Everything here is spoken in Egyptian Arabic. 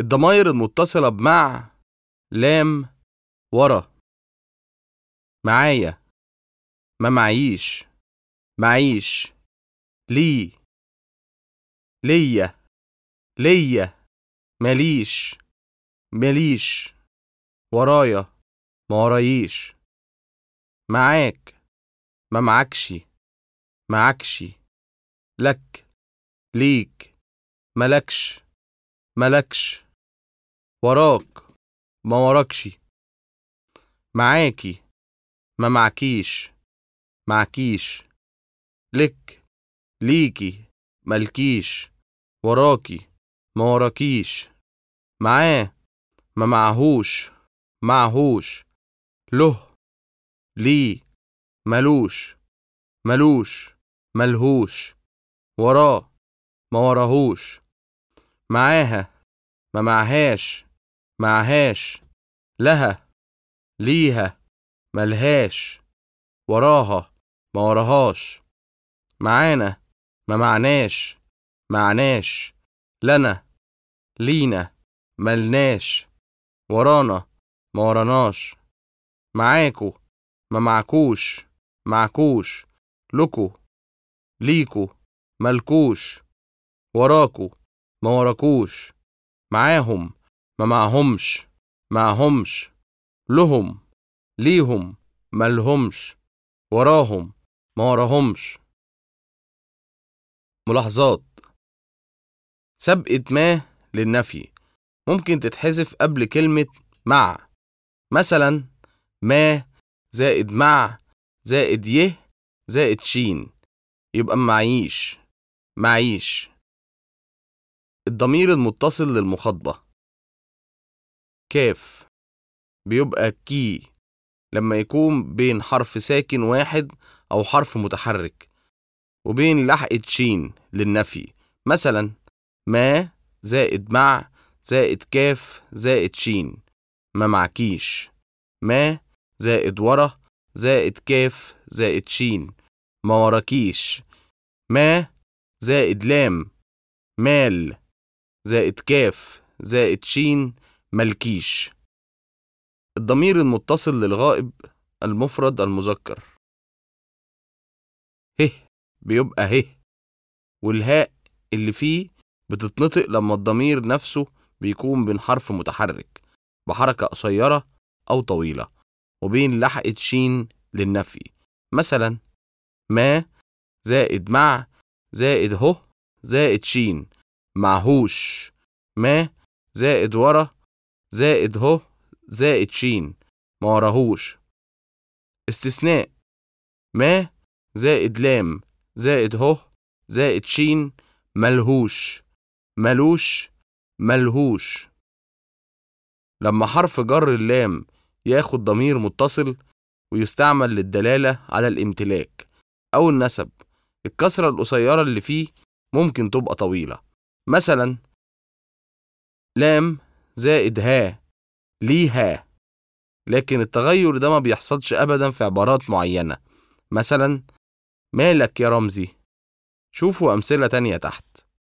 الضمائر المتصلة بمع لام ورا معايا ما معيش معيش لي ليا ليا ماليش ماليش ورايا ما ورايش معاك ما معكش معكش لك ليك ملكش ملكش وراك ما وراكش معاكي ما معكيش معكيش لك ليكي ملكيش وراكي ما وراكيش معاه ما معهوش معهوش له ليه ملوش ملوش ملهوش وراه ما وراهوش معاها ما معهاش معهاش لها ليها ملهاش وراها ما وراهاش معانا ما معناش معناش لنا لينا ملناش ورانا ما وراناش معاكو ما معكوش معكوش لكو ليكو ملكوش وراكو ما وراكوش معاهم ما معهمش معهمش لهم ليهم ملهمش وراهم ما وراهمش ملاحظات سبقة ما للنفي ممكن تتحذف قبل كلمة مع مثلا ما زائد مع زائد يه زائد شين يبقى معيش معيش الضمير المتصل للمخاطبة كاف بيبقى كي لما يكون بين حرف ساكن واحد أو حرف متحرك وبين لحقة شين للنفي مثلا ما زائد مع زائد كاف زائد شين ما معكيش ما زائد ورا زائد كاف زائد شين ما وراكيش ما زائد لام مال زائد كاف زائد شين ملكيش الضمير المتصل للغائب المفرد المذكر ه بيبقى ه والهاء اللي فيه بتتنطق لما الضمير نفسه بيكون بين حرف متحرك بحركة قصيرة أو طويلة وبين لحقة شين للنفي مثلا ما زائد مع زائد هو زائد شين معهوش ما زائد ورا زائد هو زائد شين ما وراهوش استثناء ما زائد لام زائد هو زائد شين ملهوش ملوش ملهوش لما حرف جر اللام ياخد ضمير متصل ويستعمل للدلالة على الامتلاك أو النسب الكسرة القصيرة اللي فيه ممكن تبقى طويلة مثلا لام زائد ها ليها لكن التغير ده ما بيحصلش أبدا في عبارات معينة مثلا مالك يا رمزي شوفوا أمثلة تانية تحت